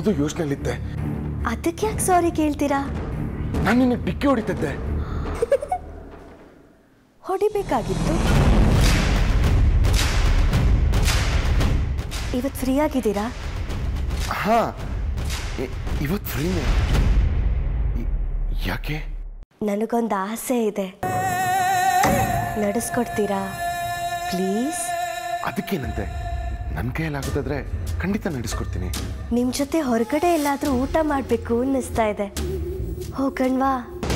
ಯಾವುದೋ ಯೋಚನೆಯಲ್ಲಿದ್ದೆ ಅದಕ್ಕೆ ಯಾಕೆ ಸಾರಿ ಕೇಳ್ತೀರಾ ನಾನು ನಿನಗೆ ಡಿಕ್ಕಿ ಹೊಡಿತಿದ್ದೆ ಹೊಡಿಬೇಕಾಗಿತ್ತು ಇವತ್ತು ಫ್ರೀ ಆಗಿದ್ದೀರಾ ಹಾ ಇ- ಇವತ್ತು ಫ್ರೀನೇ ಇ- ಯಾಕೆ ನನಗೊಂದು ಆಸೆ ಇದೆ ನಡೆಸ್ಕೊಡ್ತೀರಾ ಪ್ಲೀಸ್ ಅದಕ್ಕೇನಂತೆ ನನ್ನ ಕೈಯಲ್ಲಾಗೋದಾದ್ರೆ ಖಂಡಿತ ನಡೆಸ್ಕೊಡ್ತೀನಿ ನಿಮ್ಮ ಜೊತೆ ಹೊರಗಡೆ ಎಲ್ಲಾದರೂ ಊಟ ಮಾಡಬೇಕು ಅನ್ನಿಸ್ತಾ ಇದೆ ಹೋಗಣ್ವಾ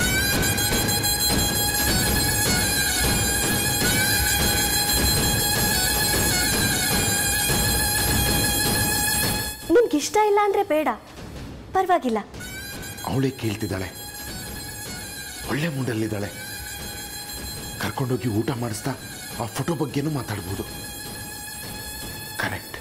ನಿಮ್ಗೆ ಇಷ್ಟ ಇಲ್ಲ ಅಂದರೆ ಬೇಡ ಪರವಾಗಿಲ್ಲ ಅವಳೇ ಕೇಳ್ತಿದ್ದಾಳೆ ಒಳ್ಳೆ ಮೂಡಲ್ಲಿದ್ದಾಳೆ ಕರ್ಕೊಂಡೋಗಿ ಊಟ ಮಾಡಿಸ್ತಾ ಆ ಫೋಟೋ ಬಗ್ಗೆನೂ ಮಾತಾಡ್ಬೋದು ಕರೆಕ್ಟ್